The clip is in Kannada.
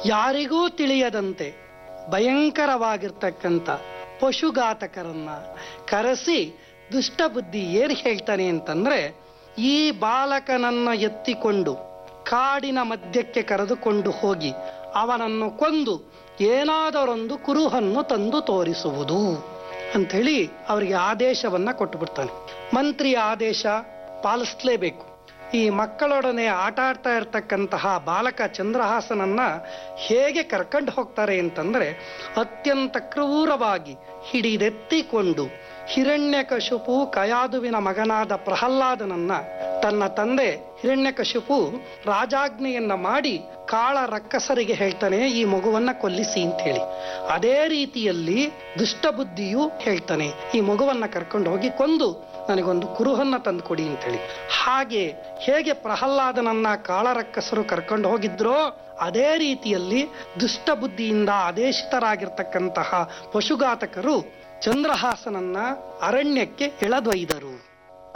ಯಾರಿಗೂ ತಿಳಿಯದಂತೆ ಭಯಂಕರವಾಗಿರ್ತಕ್ಕಂಥ ಪಶುಘಾತಕರನ್ನ ಕರೆಸಿ ದುಷ್ಟಬುದ್ಧಿ ಏನ್ ಹೇಳ್ತಾನೆ ಅಂತಂದ್ರೆ ಈ ಬಾಲಕನನ್ನ ಎತ್ತಿಕೊಂಡು ಕಾಡಿನ ಮಧ್ಯಕ್ಕೆ ಕರೆದುಕೊಂಡು ಹೋಗಿ ಅವನನ್ನು ಕೊಂದು ಏನಾದರೊಂದು ಕುರುಹನ್ನು ತಂದು ತೋರಿಸುವುದು ಅಂಥೇಳಿ ಅವರಿಗೆ ಆದೇಶವನ್ನ ಕೊಟ್ಟು ಬಿಡ್ತಾನೆ ಮಂತ್ರಿಯ ಆದೇಶ ಪಾಲಿಸ್ಲೇಬೇಕು ಈ ಮಕ್ಕಳೊಡನೆ ಆಟ ಆಡ್ತಾ ಇರ್ತಕ್ಕಂತಹ ಬಾಲಕ ಚಂದ್ರಹಾಸನನ್ನ ಹೇಗೆ ಕರ್ಕೊಂಡು ಹೋಗ್ತಾರೆ ಅಂತಂದ್ರೆ ಅತ್ಯಂತ ಕ್ರೂರವಾಗಿ ಹಿಡಿದೆತ್ತಿಕೊಂಡು ಹಿರಣ್ಯಕಶಿಪು ಕಯಾದುವಿನ ಮಗನಾದ ಪ್ರಹ್ಲಾದನನ್ನ ತನ್ನ ತಂದೆ ಹಿರಣ್ಯಕಶಿಪು ರಾಜಾಜ್ಞೆಯನ್ನ ಮಾಡಿ ಕಾಳ ರಕ್ಕಸರಿಗೆ ಹೇಳ್ತಾನೆ ಈ ಮಗುವನ್ನ ಕೊಲ್ಲಿಸಿ ಅಂತ ಹೇಳಿ ಅದೇ ರೀತಿಯಲ್ಲಿ ದುಷ್ಟಬುದ್ಧಿಯು ಹೇಳ್ತಾನೆ ಈ ಮಗುವನ್ನ ಕರ್ಕೊಂಡು ಹೋಗಿ ಕೊಂದು ನನಗೊಂದು ಕುರುಹನ್ನ ತಂದುಕೊಡಿ ಅಂತೇಳಿ ಹಾಗೆ ಹೇಗೆ ಪ್ರಹ್ಲಾದನನ್ನ ಕಾಳರಕ್ಕಸರು ಕರ್ಕೊಂಡು ಹೋಗಿದ್ರೋ ಅದೇ ರೀತಿಯಲ್ಲಿ ದುಷ್ಟಬುದ್ಧಿಯಿಂದ ಆದೇಶಿತರಾಗಿರ್ತಕ್ಕಂತಹ ಪಶುಘಾತಕರು ಚಂದ್ರಹಾಸನನ್ನ ಅರಣ್ಯಕ್ಕೆ ಎಳೆದೊಯ್ದರು